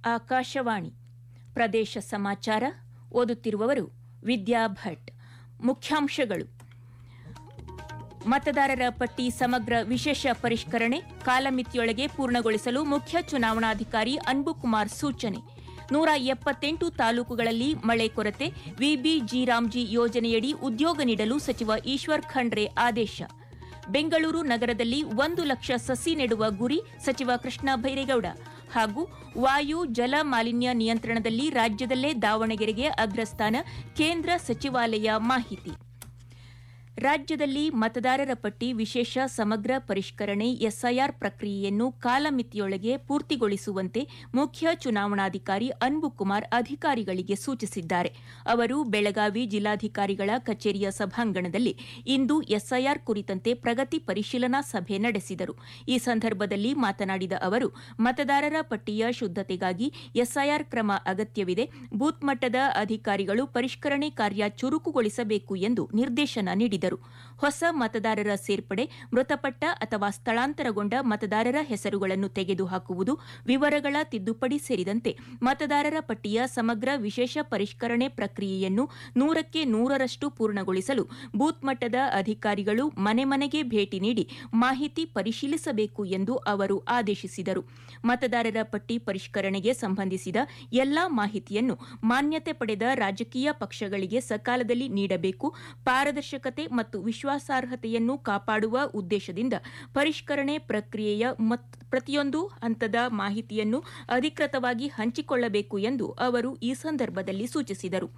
ಆಕಾಶವಾಣಿ ಪ್ರದೇಶ ಸಮಾಚಾರ ಓದುತ್ತಿರುವವರು ವಿದ್ಯಾ ಭಟ್ ಮುಖ್ಯಾಂಶಗಳು ಮತದಾರರ ಪಟ್ಟಿ ಸಮಗ್ರ ವಿಶೇಷ ಪರಿಷ್ಕರಣೆ ಕಾಲಮಿತಿಯೊಳಗೆ ಪೂರ್ಣಗೊಳಿಸಲು ಮುಖ್ಯ ಚುನಾವಣಾಧಿಕಾರಿ ಅನ್ಬುಕುಮಾರ್ ಸೂಚನೆ ನೂರ ಎಪ್ಪತ್ತೆಂಟು ತಾಲೂಕುಗಳಲ್ಲಿ ಮಳೆ ಕೊರತೆ ವಿಬಿ ರಾಮ್ಜಿ ಯೋಜನೆಯಡಿ ಉದ್ಯೋಗ ನೀಡಲು ಸಚಿವ ಈಶ್ವರ್ ಖಂಡ್ರೆ ಆದೇಶ ಬೆಂಗಳೂರು ನಗರದಲ್ಲಿ ಒಂದು ಲಕ್ಷ ಸಸಿ ನೆಡುವ ಗುರಿ ಸಚಿವ ಕೃಷ್ಣ ಬೈರೇಗೌಡ ಹಾಗೂ ವಾಯು ಜಲ ಮಾಲಿನ್ಯ ನಿಯಂತ್ರಣದಲ್ಲಿ ರಾಜ್ಯದಲ್ಲೇ ದಾವಣಗೆರೆಗೆ ಅಗ್ರಸ್ಥಾನ ಕೇಂದ್ರ ಸಚಿವಾಲಯ ಮಾಹಿತಿ ರಾಜ್ಯದಲ್ಲಿ ಮತದಾರರ ಪಟ್ಟಿ ವಿಶೇಷ ಸಮಗ್ರ ಪರಿಷ್ಕರಣೆ ಎಸ್ಐಆರ್ ಪ್ರಕ್ರಿಯೆಯನ್ನು ಕಾಲಮಿತಿಯೊಳಗೆ ಪೂರ್ತಿಗೊಳಿಸುವಂತೆ ಮುಖ್ಯ ಚುನಾವಣಾಧಿಕಾರಿ ಅನ್ಬುಕುಮಾರ್ ಅಧಿಕಾರಿಗಳಿಗೆ ಸೂಚಿಸಿದ್ದಾರೆ ಅವರು ಬೆಳಗಾವಿ ಜಿಲ್ಲಾಧಿಕಾರಿಗಳ ಕಚೇರಿಯ ಸಭಾಂಗಣದಲ್ಲಿ ಇಂದು ಎಸ್ಐಆರ್ ಕುರಿತಂತೆ ಪ್ರಗತಿ ಪರಿಶೀಲನಾ ಸಭೆ ನಡೆಸಿದರು ಈ ಸಂದರ್ಭದಲ್ಲಿ ಮಾತನಾಡಿದ ಅವರು ಮತದಾರರ ಪಟ್ಟಿಯ ಶುದ್ದತೆಗಾಗಿ ಎಸ್ಐಆರ್ ಕ್ರಮ ಅಗತ್ಯವಿದೆ ಬೂತ್ ಮಟ್ಟದ ಅಧಿಕಾರಿಗಳು ಪರಿಷ್ಕರಣೆ ಕಾರ್ಯ ಚುರುಕುಗೊಳಿಸಬೇಕು ಎಂದು ನಿರ್ದೇಶನ ನೀಡಿದರು ಹೊಸ ಮತದಾರರ ಸೇರ್ಪಡೆ ಮೃತಪಟ್ಟ ಅಥವಾ ಸ್ಥಳಾಂತರಗೊಂಡ ಮತದಾರರ ಹೆಸರುಗಳನ್ನು ತೆಗೆದುಹಾಕುವುದು ವಿವರಗಳ ತಿದ್ದುಪಡಿ ಸೇರಿದಂತೆ ಮತದಾರರ ಪಟ್ಟಿಯ ಸಮಗ್ರ ವಿಶೇಷ ಪರಿಷ್ಕರಣೆ ಪ್ರಕ್ರಿಯೆಯನ್ನು ನೂರಕ್ಕೆ ನೂರರಷ್ಟು ಪೂರ್ಣಗೊಳಿಸಲು ಬೂತ್ ಮಟ್ಟದ ಅಧಿಕಾರಿಗಳು ಮನೆ ಮನೆಗೆ ಭೇಟಿ ನೀಡಿ ಮಾಹಿತಿ ಪರಿಶೀಲಿಸಬೇಕು ಎಂದು ಅವರು ಆದೇಶಿಸಿದರು ಮತದಾರರ ಪಟ್ಟಿ ಪರಿಷ್ಕರಣೆಗೆ ಸಂಬಂಧಿಸಿದ ಎಲ್ಲಾ ಮಾಹಿತಿಯನ್ನು ಮಾನ್ಯತೆ ಪಡೆದ ರಾಜಕೀಯ ಪಕ್ಷಗಳಿಗೆ ಸಕಾಲದಲ್ಲಿ ನೀಡಬೇಕು ಪಾರದರ್ಶಕತೆ ಮತ್ತು ವಿಶ್ವಾಸಾರ್ಹತೆಯನ್ನು ಕಾಪಾಡುವ ಉದ್ದೇಶದಿಂದ ಪರಿಷ್ಕರಣೆ ಪ್ರಕ್ರಿಯೆಯ ಪ್ರತಿಯೊಂದು ಹಂತದ ಮಾಹಿತಿಯನ್ನು ಅಧಿಕೃತವಾಗಿ ಹಂಚಿಕೊಳ್ಳಬೇಕು ಎಂದು ಅವರು ಈ ಸಂದರ್ಭದಲ್ಲಿ ಸೂಚಿಸಿದರು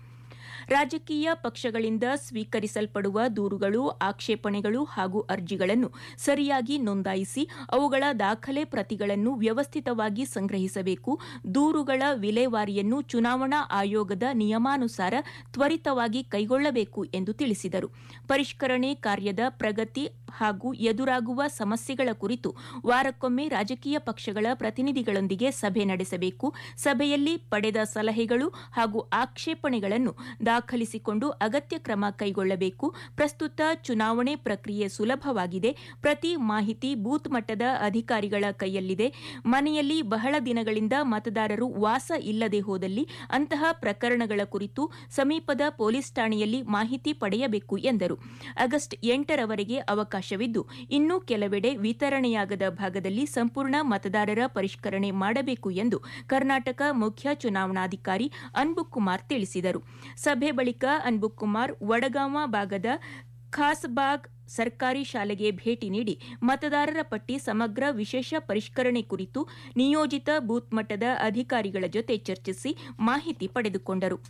ರಾಜಕೀಯ ಪಕ್ಷಗಳಿಂದ ಸ್ವೀಕರಿಸಲ್ಪಡುವ ದೂರುಗಳು ಆಕ್ಷೇಪಣೆಗಳು ಹಾಗೂ ಅರ್ಜಿಗಳನ್ನು ಸರಿಯಾಗಿ ನೋಂದಾಯಿಸಿ ಅವುಗಳ ದಾಖಲೆ ಪ್ರತಿಗಳನ್ನು ವ್ಯವಸ್ಥಿತವಾಗಿ ಸಂಗ್ರಹಿಸಬೇಕು ದೂರುಗಳ ವಿಲೇವಾರಿಯನ್ನು ಚುನಾವಣಾ ಆಯೋಗದ ನಿಯಮಾನುಸಾರ ತ್ವರಿತವಾಗಿ ಕೈಗೊಳ್ಳಬೇಕು ಎಂದು ತಿಳಿಸಿದರು ಪರಿಷ್ಕರಣೆ ಕಾರ್ಯದ ಪ್ರಗತಿ ಹಾಗೂ ಎದುರಾಗುವ ಸಮಸ್ಯೆಗಳ ಕುರಿತು ವಾರಕ್ಕೊಮ್ಮೆ ರಾಜಕೀಯ ಪಕ್ಷಗಳ ಪ್ರತಿನಿಧಿಗಳೊಂದಿಗೆ ಸಭೆ ನಡೆಸಬೇಕು ಸಭೆಯಲ್ಲಿ ಪಡೆದ ಸಲಹೆಗಳು ಹಾಗೂ ಆಕ್ಷೇಪಣೆಗಳನ್ನು ದಾಖಲಿಸಿಕೊಂಡು ಅಗತ್ಯ ಕ್ರಮ ಕೈಗೊಳ್ಳಬೇಕು ಪ್ರಸ್ತುತ ಚುನಾವಣೆ ಪ್ರಕ್ರಿಯೆ ಸುಲಭವಾಗಿದೆ ಪ್ರತಿ ಮಾಹಿತಿ ಬೂತ್ ಮಟ್ಟದ ಅಧಿಕಾರಿಗಳ ಕೈಯಲ್ಲಿದೆ ಮನೆಯಲ್ಲಿ ಬಹಳ ದಿನಗಳಿಂದ ಮತದಾರರು ವಾಸ ಇಲ್ಲದೆ ಹೋದಲ್ಲಿ ಅಂತಹ ಪ್ರಕರಣಗಳ ಕುರಿತು ಸಮೀಪದ ಪೊಲೀಸ್ ಠಾಣೆಯಲ್ಲಿ ಮಾಹಿತಿ ಪಡೆಯಬೇಕು ಎಂದರು ಆಗಸ್ಟ್ ಎಂಟರವರೆಗೆ ಅವಕಾಶವಿದ್ದು ಇನ್ನೂ ಕೆಲವೆಡೆ ವಿತರಣೆಯಾಗದ ಭಾಗದಲ್ಲಿ ಸಂಪೂರ್ಣ ಮತದಾರರ ಪರಿಷ್ಕರಣೆ ಮಾಡಬೇಕು ಎಂದು ಕರ್ನಾಟಕ ಮುಖ್ಯ ಚುನಾವಣಾಧಿಕಾರಿ ಅನ್ಬುಕುಮಾರ್ ತಿಳಿಸಿದರು ಸಭೆ ಬಳಿಕ ಅನ್ಬುಕುಮಾರ್ ವಡಗಾಮ ಭಾಗದ ಖಾಸ್ಬಾಗ್ ಸರ್ಕಾರಿ ಶಾಲೆಗೆ ಭೇಟಿ ನೀಡಿ ಮತದಾರರ ಪಟ್ಟಿ ಸಮಗ್ರ ವಿಶೇಷ ಪರಿಷ್ಕರಣೆ ಕುರಿತು ನಿಯೋಜಿತ ಬೂತ್ ಮಟ್ಟದ ಅಧಿಕಾರಿಗಳ ಜೊತೆ ಚರ್ಚಿಸಿ ಮಾಹಿತಿ ಪಡೆದುಕೊಂಡರು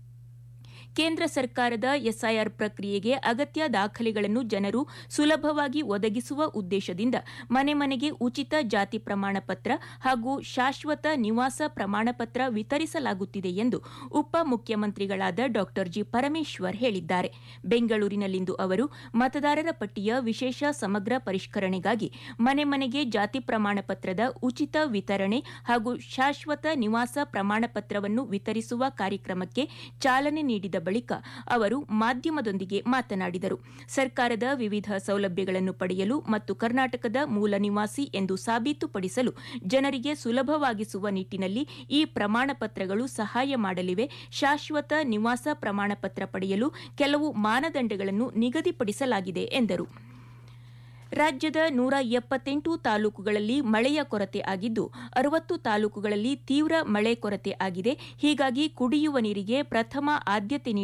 ಕೇಂದ್ರ ಸರ್ಕಾರದ ಎಸ್ಐಆರ್ ಪ್ರಕ್ರಿಯೆಗೆ ಅಗತ್ಯ ದಾಖಲೆಗಳನ್ನು ಜನರು ಸುಲಭವಾಗಿ ಒದಗಿಸುವ ಉದ್ದೇಶದಿಂದ ಮನೆ ಮನೆಗೆ ಉಚಿತ ಜಾತಿ ಪ್ರಮಾಣ ಪತ್ರ ಹಾಗೂ ಶಾಶ್ವತ ನಿವಾಸ ಪ್ರಮಾಣ ಪತ್ರ ವಿತರಿಸಲಾಗುತ್ತಿದೆ ಎಂದು ಉಪಮುಖ್ಯಮಂತ್ರಿಗಳಾದ ಡಾ ಜಿ ಪರಮೇಶ್ವರ್ ಹೇಳಿದ್ದಾರೆ ಬೆಂಗಳೂರಿನಲ್ಲಿಂದು ಅವರು ಮತದಾರರ ಪಟ್ಟಿಯ ವಿಶೇಷ ಸಮಗ್ರ ಪರಿಷ್ಕರಣೆಗಾಗಿ ಮನೆ ಮನೆಗೆ ಜಾತಿ ಪ್ರಮಾಣ ಪತ್ರದ ಉಚಿತ ವಿತರಣೆ ಹಾಗೂ ಶಾಶ್ವತ ನಿವಾಸ ಪ್ರಮಾಣ ಪತ್ರವನ್ನು ವಿತರಿಸುವ ಕಾರ್ಯಕ್ರಮಕ್ಕೆ ಚಾಲನೆ ನೀಡಿದ ಬಳಿಕ ಅವರು ಮಾಧ್ಯಮದೊಂದಿಗೆ ಮಾತನಾಡಿದರು ಸರ್ಕಾರದ ವಿವಿಧ ಸೌಲಭ್ಯಗಳನ್ನು ಪಡೆಯಲು ಮತ್ತು ಕರ್ನಾಟಕದ ಮೂಲ ನಿವಾಸಿ ಎಂದು ಸಾಬೀತುಪಡಿಸಲು ಜನರಿಗೆ ಸುಲಭವಾಗಿಸುವ ನಿಟ್ಟಿನಲ್ಲಿ ಈ ಪ್ರಮಾಣ ಪತ್ರಗಳು ಸಹಾಯ ಮಾಡಲಿವೆ ಶಾಶ್ವತ ನಿವಾಸ ಪ್ರಮಾಣ ಪತ್ರ ಪಡೆಯಲು ಕೆಲವು ಮಾನದಂಡಗಳನ್ನು ನಿಗದಿಪಡಿಸಲಾಗಿದೆ ಎಂದರು ರಾಜ್ಯದ ನೂರ ಎಪ್ಪತ್ತೆಂಟು ತಾಲೂಕುಗಳಲ್ಲಿ ಮಳೆಯ ಕೊರತೆ ಆಗಿದ್ದು ಅರವತ್ತು ತಾಲೂಕುಗಳಲ್ಲಿ ತೀವ್ರ ಮಳೆ ಕೊರತೆ ಆಗಿದೆ ಹೀಗಾಗಿ ಕುಡಿಯುವ ನೀರಿಗೆ ಪ್ರಥಮ ಆದ್ಯತೆ